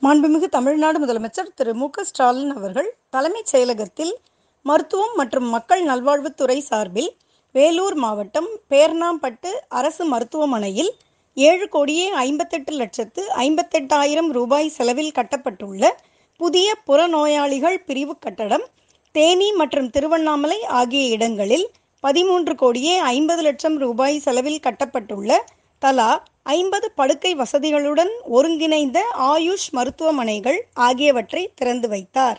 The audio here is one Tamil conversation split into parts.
மாண்புமிகு தமிழ்நாடு முதலமைச்சர் திரு மு க ஸ்டாலின் அவர்கள் தலைமைச் செயலகத்தில் மருத்துவம் மற்றும் மக்கள் நல்வாழ்வுத்துறை சார்பில் வேலூர் மாவட்டம் பேர்ணாம்பட்டு அரசு மருத்துவமனையில் ஏழு கோடியே ஐம்பத்தெட்டு லட்சத்து ஐம்பத்தெட்டாயிரம் ரூபாய் செலவில் கட்டப்பட்டுள்ள புதிய புறநோயாளிகள் பிரிவு கட்டடம் தேனி மற்றும் திருவண்ணாமலை ஆகிய இடங்களில் பதிமூன்று கோடியே ஐம்பது லட்சம் ரூபாய் செலவில் கட்டப்பட்டுள்ள தலா ஐம்பது படுக்கை வசதிகளுடன் ஒருங்கிணைந்த ஆயுஷ் மருத்துவமனைகள் ஆகியவற்றை திறந்து வைத்தார்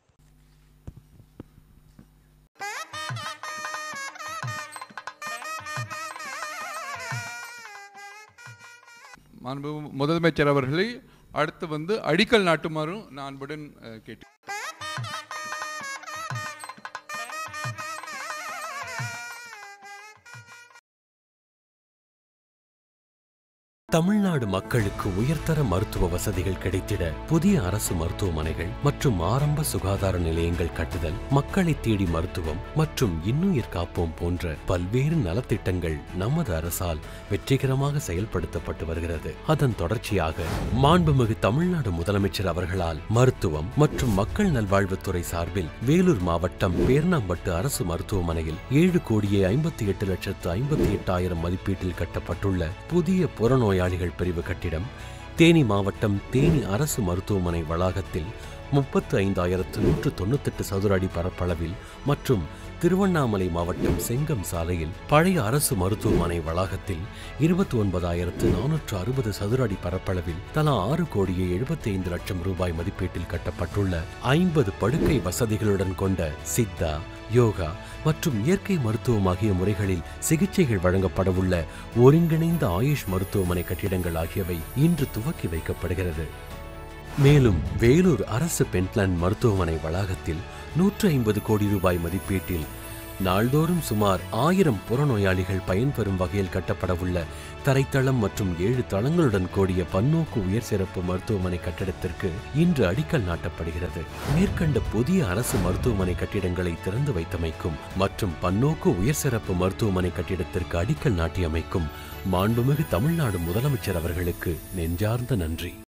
மாண்பு முதலமைச்சர் அவர்களை அடுத்து வந்து அடிக்கல் நாட்டுமாறும் நான் அன்புடன் அஹ், கேட்டு தமிழ்நாடு மக்களுக்கு உயர்தர மருத்துவ வசதிகள் கிடைத்திட புதிய அரசு மருத்துவமனைகள் மற்றும் ஆரம்ப சுகாதார நிலையங்கள் கட்டுதல் மக்களை தேடி மருத்துவம் மற்றும் இன்னுயிர் காப்போம் போன்ற பல்வேறு நலத்திட்டங்கள் நமது அரசால் வெற்றிகரமாக செயல்படுத்தப்பட்டு வருகிறது அதன் தொடர்ச்சியாக மாண்புமிகு தமிழ்நாடு முதலமைச்சர் அவர்களால் மருத்துவம் மற்றும் மக்கள் நல்வாழ்வுத்துறை சார்பில் வேலூர் மாவட்டம் பேர்ணாம்பட்டு அரசு மருத்துவமனையில் ஏழு கோடியே ஐம்பத்தி எட்டு லட்சத்து ஐம்பத்தி எட்டாயிரம் மதிப்பீட்டில் கட்டப்பட்டுள்ள புதிய புறநோயாளிகள் பிரிவு கட்டிடம் தேனி மாவட்டம் தேனி அரசு மருத்துவமனை வளாகத்தில் முப்பத்து ஐந்தாயிரத்து நூற்று தொண்ணூத்தெட்டு சதுர அடி பரப்பளவில் மற்றும் திருவண்ணாமலை மாவட்டம் செங்கம் சாலையில் பழைய அரசு மருத்துவமனை வளாகத்தில் இருபத்தி ஒன்பதாயிரத்து நானூற்று அறுபது சதுர அடி பரப்பளவில் தலா ஆறு கோடியே எழுபத்தி ஐந்து லட்சம் ரூபாய் மதிப்பீட்டில் கட்டப்பட்டுள்ள ஐம்பது படுக்கை வசதிகளுடன் கொண்ட சித்தா யோகா மற்றும் இயற்கை மருத்துவம் ஆகிய முறைகளில் சிகிச்சைகள் வழங்கப்படவுள்ள ஒருங்கிணைந்த ஆயுஷ் மருத்துவமனை கட்டிடங்கள் ஆகியவை இன்று துவக்கி வைக்கப்படுகிறது மேலும் வேலூர் அரசு பென்பிளான் மருத்துவமனை வளாகத்தில் நூற்று ஐம்பது கோடி ரூபாய் மதிப்பீட்டில் நாள்தோறும் சுமார் ஆயிரம் புறநோயாளிகள் பயன்பெறும் வகையில் கட்டப்படவுள்ள தரைத்தளம் மற்றும் ஏழு தளங்களுடன் கூடிய பன்னோக்கு உயர் சிறப்பு மருத்துவமனை கட்டிடத்திற்கு இன்று அடிக்கல் நாட்டப்படுகிறது மேற்கண்ட புதிய அரசு மருத்துவமனை கட்டிடங்களை திறந்து வைத்தமைக்கும் மற்றும் பன்னோக்கு உயர் சிறப்பு மருத்துவமனை கட்டிடத்திற்கு அடிக்கல் நாட்டியமைக்கும் மாண்புமிகு தமிழ்நாடு முதலமைச்சர் அவர்களுக்கு நெஞ்சார்ந்த நன்றி